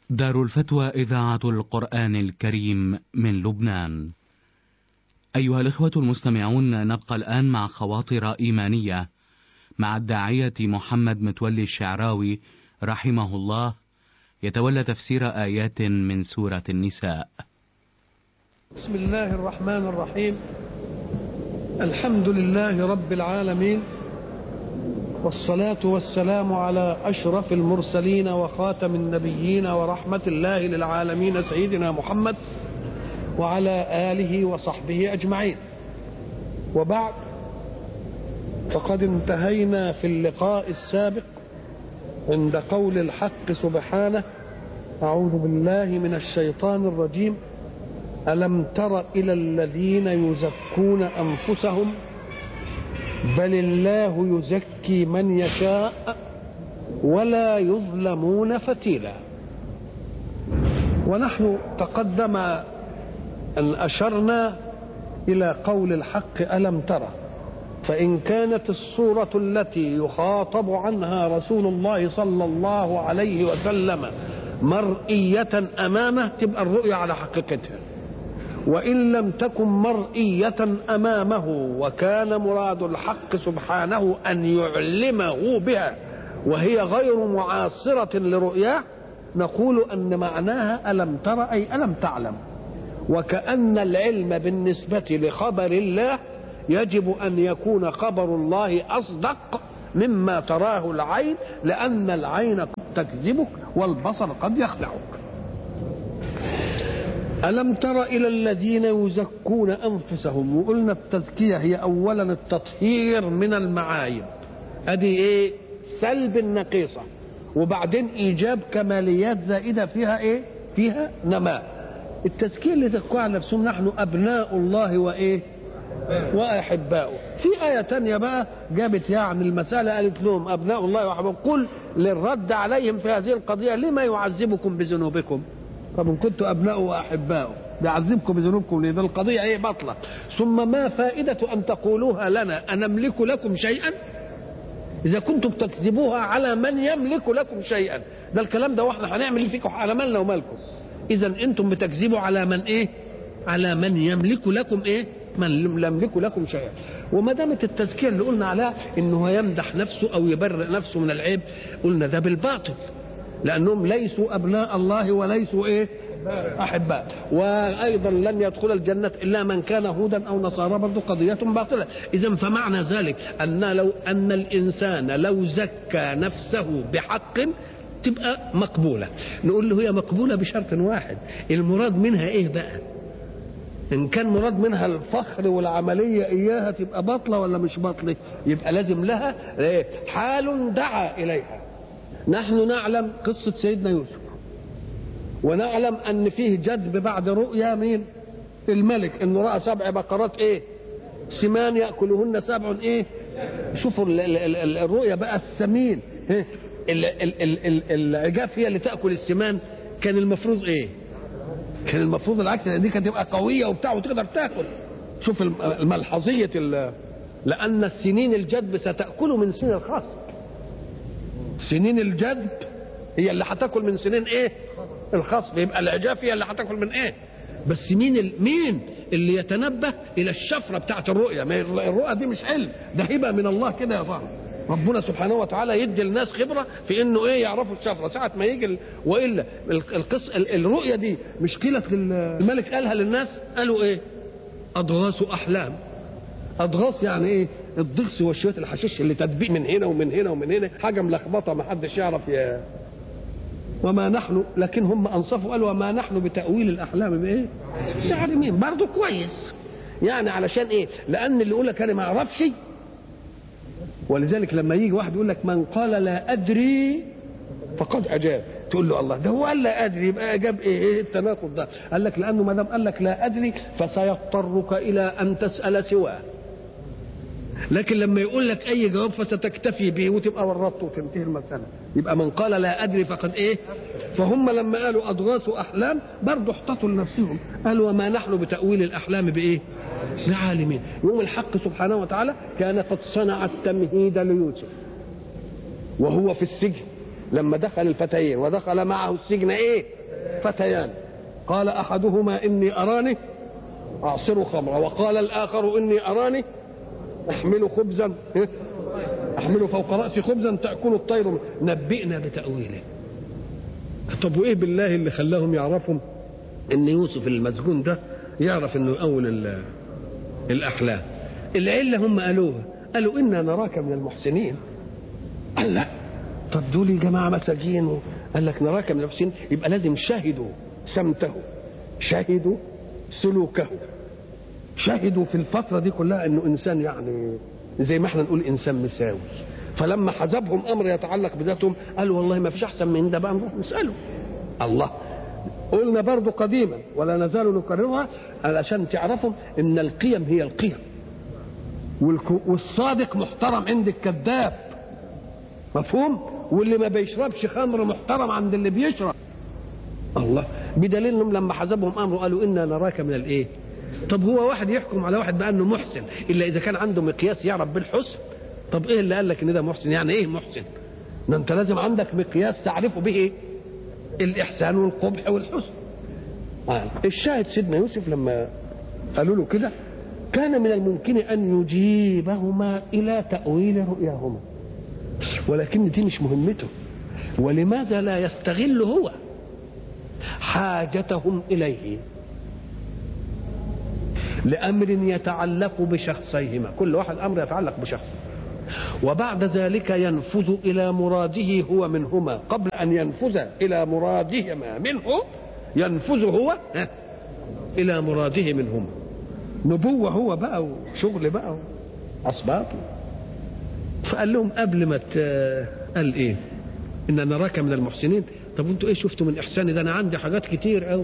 دار الفتوى إذاعة القرآن الكريم من لبنان. أيها الإخوة المستمعون نبقى الآن مع خواطر إيمانية مع الداعية محمد متولي الشعراوي رحمه الله يتولى تفسير آيات من سورة النساء. بسم الله الرحمن الرحيم الحمد لله رب العالمين والصلاة والسلام على أشرف المرسلين وخاتم النبيين ورحمة الله للعالمين سيدنا محمد وعلى آله وصحبه أجمعين وبعد فقد انتهينا في اللقاء السابق عند قول الحق سبحانه أعوذ بالله من الشيطان الرجيم ألم تر إلى الذين يزكون أنفسهم بل الله يزكي من يشاء ولا يظلمون فتيلا ونحن تقدم أن أشرنا إلى قول الحق ألم ترى فإن كانت الصورة التي يخاطب عنها رسول الله صلى الله عليه وسلم مرئية أمامه تبقى الرؤيا على حقيقتها وإن لم تكن مرئية أمامه وكان مراد الحق سبحانه أن يعلمه بها وهي غير معاصرة لرؤياه نقول أن معناها ألم ترى أي ألم تعلم وكأن العلم بالنسبة لخبر الله يجب أن يكون خبر الله أصدق مما تراه العين لأن العين قد تكذبك والبصر قد يخدعك ألم تر إلى الذين يزكون أنفسهم وقلنا التزكية هي أولا التطهير من المعايب أدي إيه سلب النقيصة وبعدين إيجاب كماليات زائدة فيها إيه فيها نماء التزكية اللي زكوها على نفسهم نحن أبناء الله وإيه وأحباؤه في آية تانية بقى جابت يعني المسألة قالت لهم أبناء الله وأحباؤه قل للرد عليهم في هذه القضية لما يعذبكم بذنوبكم طب ان كنتم ابناء واحباء بيعذبكم بذنوبكم ليه ده القضيه ايه بطله ثم ما فائده ان تقولوها لنا انملك لكم شيئا اذا كنتم تكذبوها على من يملك لكم شيئا ده الكلام ده واحنا هنعمل فيكم على مالنا ومالكم اذا انتم بتكذبوا على من ايه على من يملك لكم ايه من لم يملك لكم شيئا وما دامت التزكيه اللي قلنا عليها انه يمدح نفسه او يبرئ نفسه من العيب قلنا ده بالباطل لانهم ليسوا ابناء الله وليسوا ايه احباء وايضا لن يدخل الجنه الا من كان هودا او نصارى برضه قضيه باطله اذا فمعنى ذلك ان لو ان الانسان لو زكى نفسه بحق تبقى مقبوله نقول له هي مقبوله بشرط واحد المراد منها ايه بقى ان كان مراد منها الفخر والعمليه اياها تبقى باطله ولا مش باطله يبقى لازم لها حال دعا اليها نحن نعلم قصة سيدنا يوسف ونعلم أن فيه جدب بعد رؤيا مين الملك أنه رأى سبع بقرات إيه سمان يأكلهن سبع إيه شوفوا ال ال ال الرؤيا بقى السمين إيه؟ ال ال ال ال العجاف هي اللي تأكل السمان كان المفروض إيه كان المفروض العكس لأن دي كانت تبقى قوية وبتاع وتقدر تاكل شوف الملحظية لأن السنين الجدب ستأكل من سنين الخاص سنين الجدب هي اللي هتاكل من سنين ايه الخصب يبقى العجاف هي اللي هتاكل من ايه بس مين ال... مين اللي يتنبه الى الشفره بتاعت الرؤيه ما الرؤيه دي مش علم ده هبه من الله كده يا فهم ربنا سبحانه وتعالى يدي الناس خبره في انه ايه يعرفوا الشفره ساعه ما يجي ال... والا القص ال... الرؤيه دي مش قيلت الملك قالها للناس قالوا ايه اضغاث احلام اضغاث يعني ايه الضغس وشويه الحشيش اللي تدبيق من هنا ومن هنا ومن هنا حاجه ملخبطه ما حدش يعرف يا وما نحن لكن هم انصفوا قالوا وما نحن بتاويل الاحلام بايه؟ عالمين برضه كويس يعني علشان ايه؟ لان اللي يقول لك انا ما اعرفش ولذلك لما يجي واحد يقول لك من قال لا ادري فقد اجاب تقول له الله ده هو قال لا ادري يبقى اجاب ايه, إيه التناقض ده؟ قال لك لانه ما دام قال لك لا ادري فسيضطرك الى ان تسال سواه لكن لما يقول لك اي جواب فستكتفي به وتبقى ورطت وتنتهي المساله يبقى من قال لا ادري فقد ايه فهم لما قالوا اضغاث احلام برضه احتطوا لنفسهم قالوا وما نحن بتاويل الاحلام بايه بعالمين يوم الحق سبحانه وتعالى كان قد صنع التمهيد ليوسف وهو في السجن لما دخل الفتيين ودخل معه السجن ايه فتيان قال احدهما اني اراني اعصر خمرا وقال الاخر اني اراني احمل خبزا إيه؟ احمل فوق راسي خبزا تاكل الطير منه. نبئنا بتاويله طب وايه بالله اللي خلاهم يعرفوا ان يوسف المسجون ده يعرف انه اول ال- الاحلام العله هم قالوها قالوا انا نراك من المحسنين قال لا طب دول يا جماعه مساجين قال لك نراك من المحسنين يبقى لازم شهدوا سمته شهدوا سلوكه شهدوا في الفترة دي كلها انه انسان يعني زي ما احنا نقول انسان مساوي فلما حزبهم امر يتعلق بذاتهم قالوا والله ما فيش احسن من ده بقى نروح نساله الله قلنا برضو قديما ولا نزال نكررها علشان تعرفوا ان القيم هي القيم والك- والصادق محترم عند الكذاب مفهوم واللي ما بيشربش خمر محترم عند اللي بيشرب الله بدليل انهم لما حسبهم امره قالوا انا نراك من الايه طب هو واحد يحكم على واحد بانه محسن الا اذا كان عنده مقياس يعرف بالحسن طب ايه اللي قال لك ان ده محسن يعني ايه محسن ده انت لازم عندك مقياس تعرفه به ايه الاحسان والقبح والحسن آه. الشاهد سيدنا يوسف لما قالوا له كده كان من الممكن ان يجيبهما الى تاويل رؤياهما ولكن دي مش مهمته ولماذا لا يستغل هو حاجتهم اليه لامر يتعلق بشخصيهما كل واحد امر يتعلق بشخصه وبعد ذلك ينفذ الى مراده هو منهما قبل ان ينفذ الى مرادهما منه ينفذ هو ها، الى مراده منهما نبوه هو بقى وشغل بقى اسباطه فقال لهم قبل ما ت- قال ايه ان نراك من المحسنين طب انتوا ايه شفتوا من احساني ده انا عندي حاجات كتير قوي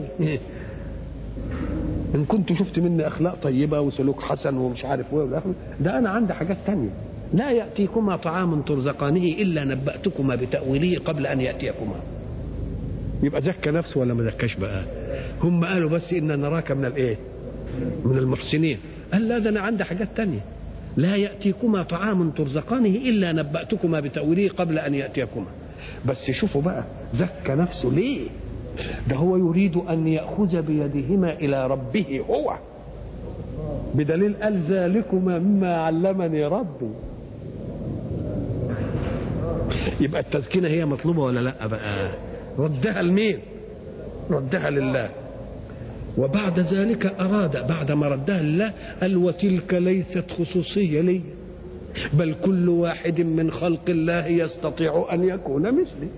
ان كنت شفت مني اخلاق طيبه وسلوك حسن ومش عارف ايه والآخر، ده انا عندي حاجات تانية لا ياتيكما طعام ترزقانه الا نباتكما بتاويله قبل ان ياتيكما يبقى زكى نفسه ولا ما زكاش بقى هم قالوا بس ان نراك من الايه من المحسنين قال لا ده انا عندي حاجات تانية لا ياتيكما طعام ترزقانه الا نباتكما بتاويله قبل ان ياتيكما بس شوفوا بقى زكى نفسه ليه ده هو يريد ان ياخذ بيدهما الى ربه هو بدليل قال ذلكما مما علمني ربي يبقى التزكية هي مطلوبة ولا لا بقى ردها لمين ردها لله وبعد ذلك أراد بعد ما ردها لله قال وتلك ليست خصوصية لي بل كل واحد من خلق الله يستطيع أن يكون مثلي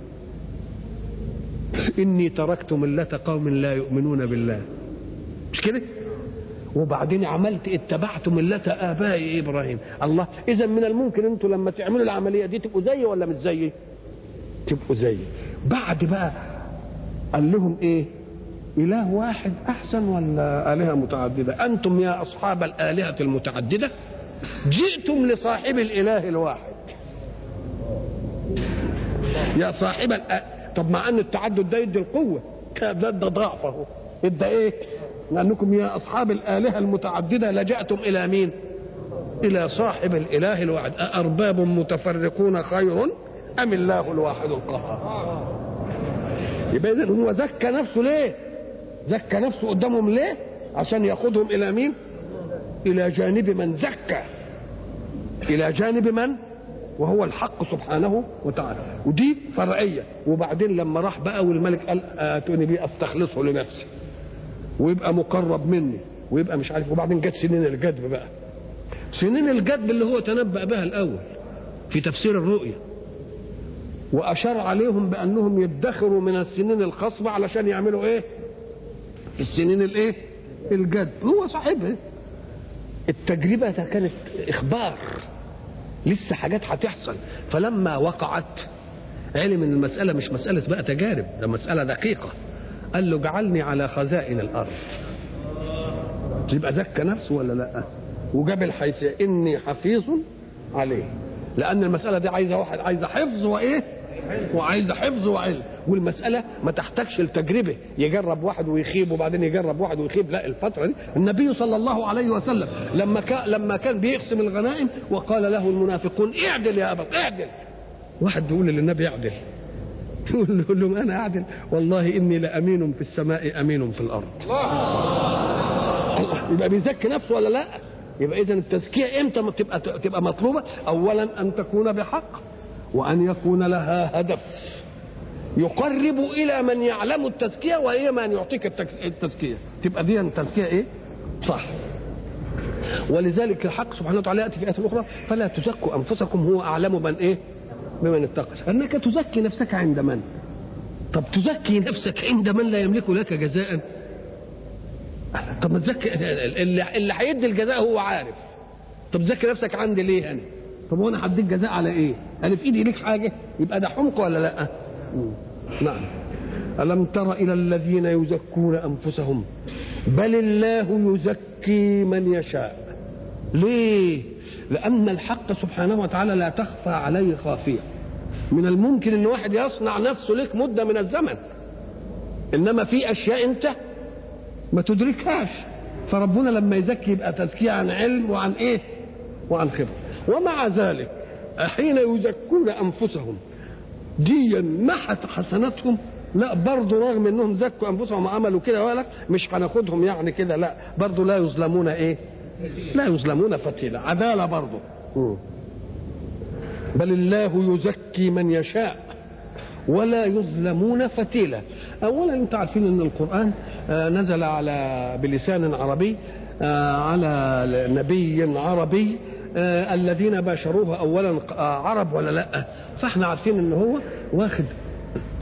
إني تركت ملة قوم لا يؤمنون بالله مش كده وبعدين عملت اتبعت ملة آبائي إبراهيم الله إذا من الممكن أنتوا لما تعملوا العملية دي تبقوا زيي ولا مش زيي تبقوا زيي بعد بقى قال لهم إيه إله واحد أحسن ولا آلهة متعددة أنتم يا أصحاب الآلهة المتعددة جئتم لصاحب الإله الواحد يا صاحب الأ... طب مع أن التعدد ده يدي القوة ده ده ضعفه ادى إيه لأنكم يا أصحاب الآلهة المتعددة لجأتم إلى مين إلى صاحب الإله الواحد أأرباب متفرقون خير أم الله الواحد القهار يبقى إذن هو زكى نفسه ليه زكى نفسه قدامهم ليه عشان ياخدهم إلى مين إلى جانب من زكى إلى جانب من وهو الحق سبحانه وتعالى ودي فرعية وبعدين لما راح بقى والملك قال آتوني بيه أستخلصه لنفسي ويبقى مقرب مني ويبقى مش عارف وبعدين جت سنين الجدب بقى سنين الجدب اللي هو تنبأ بها الأول في تفسير الرؤيا وأشار عليهم بأنهم يدخروا من السنين الخصبة علشان يعملوا إيه السنين الإيه الجدب هو صاحبها التجربة ده كانت إخبار لسه حاجات هتحصل فلما وقعت علم ان المسألة مش مسألة بقى تجارب ده مسألة دقيقة قال له اجعلني على خزائن الارض يبقى زكى نفسه ولا لا وجاب الحيثية اني حفيظ عليه لان المسألة دي عايزة واحد عايزة حفظ وايه وعايزة حفظ وعلم والمسألة ما تحتاجش التجربة يجرب واحد ويخيب وبعدين يجرب واحد ويخيب لا الفترة دي النبي صلى الله عليه وسلم لما كان لما كان بيقسم الغنائم وقال له المنافقون اعدل يا أبا اعدل واحد بيقول للنبي اعدل يقول لهم انا اعدل والله اني لامين في السماء امين في الارض الله يبقى بيزكي نفسه ولا لا يبقى اذا التزكيه امتى ما تبقى تبقى مطلوبه اولا ان تكون بحق وان يكون لها هدف يقرب الى من يعلم التزكيه والى من يعطيك التزكيه تبقى دي التزكيه ايه صح ولذلك الحق سبحانه وتعالى ياتي في ايات اخرى فلا تزكوا انفسكم هو اعلم من ايه بمن اتقى انك تزكي نفسك عند من طب تزكي نفسك عند من لا يملك لك جزاء طب ما تزكي اللي اللي هيدي الجزاء هو عارف طب تزكي نفسك عندي ليه يعني طب وانا هديك جزاء على ايه انا في ايدي ليك حاجه يبقى ده حمق ولا لا مم. نعم الم تر الى الذين يزكون انفسهم بل الله يزكي من يشاء ليه لان الحق سبحانه وتعالى لا تخفى عليه خافيه من الممكن ان واحد يصنع نفسه لك مده من الزمن انما في اشياء انت ما تدركهاش فربنا لما يزكي يبقى تزكيه عن علم وعن ايه وعن خبره ومع ذلك حين يزكون انفسهم ديا محت حسناتهم لا برضه رغم انهم زكوا انفسهم وعملوا كده ولا مش هناخدهم يعني كده لا برضه لا يظلمون ايه لا يظلمون فتيلا عداله برضه بل الله يزكي من يشاء ولا يظلمون فتيلا اولا انت عارفين ان القران نزل على بلسان عربي على نبي عربي الذين باشروه اولا عرب ولا لا فاحنا عارفين ان هو واخد